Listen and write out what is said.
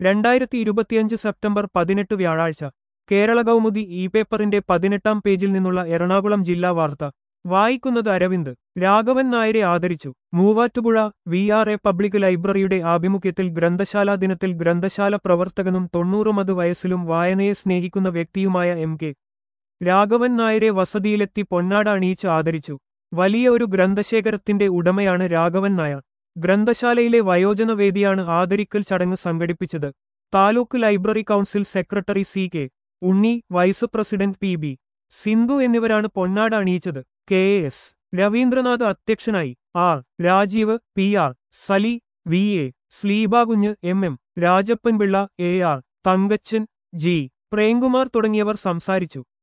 രണ്ടായിരത്തി ഇരുപത്തിയഞ്ച് സെപ്റ്റംബർ പതിനെട്ട് വ്യാഴാഴ്ച കേരള കൗമുദി ഇ പേപ്പറിന്റെ പതിനെട്ടാം പേജിൽ നിന്നുള്ള എറണാകുളം ജില്ലാ വാർത്ത വായിക്കുന്നത് അരവിന്ദ് രാഘവൻ നായരെ ആദരിച്ചു Muvattupuzha V R A public ലൈബ്രറിയുടെ ആഭിമുഖ്യത്തിൽ ഗ്രന്ഥശാലാ ദിനത്തിൽ ഗ്രന്ഥശാല പ്രവർത്തകനും തൊണ്ണൂറുമത് വയസ്സിലും വായനയെ സ്നേഹിക്കുന്ന വ്യക്തിയുമായ എം കെ രാഘവൻ നായരെ വസതിയിലെത്തി പൊന്നാട അണിയിച്ച് ആദരിച്ചു വലിയ ഒരു ഗ്രന്ഥശേഖരത്തിന്റെ ഉടമയാണ് രാഘവൻ നായർ ഗ്രന്ഥശാലയിലെ വയോജന വേദിയാണ് ആദരിക്കൽ ചടങ്ങ് സംഘടിപ്പിച്ചത് taluk library council secretary C K Unni vice president P B Sindhu എന്നിവരാണ് പൊന്നാട അണിയിച്ചത് കെ എസ് രവീന്ദ്രനാഥ് അധ്യക്ഷനായി R Rajeev P R Sali V A Sleebakunju M M Rajappan Pillai A R Thankachan G Premkumar തുടങ്ങിയവർ സംസാരിച്ചു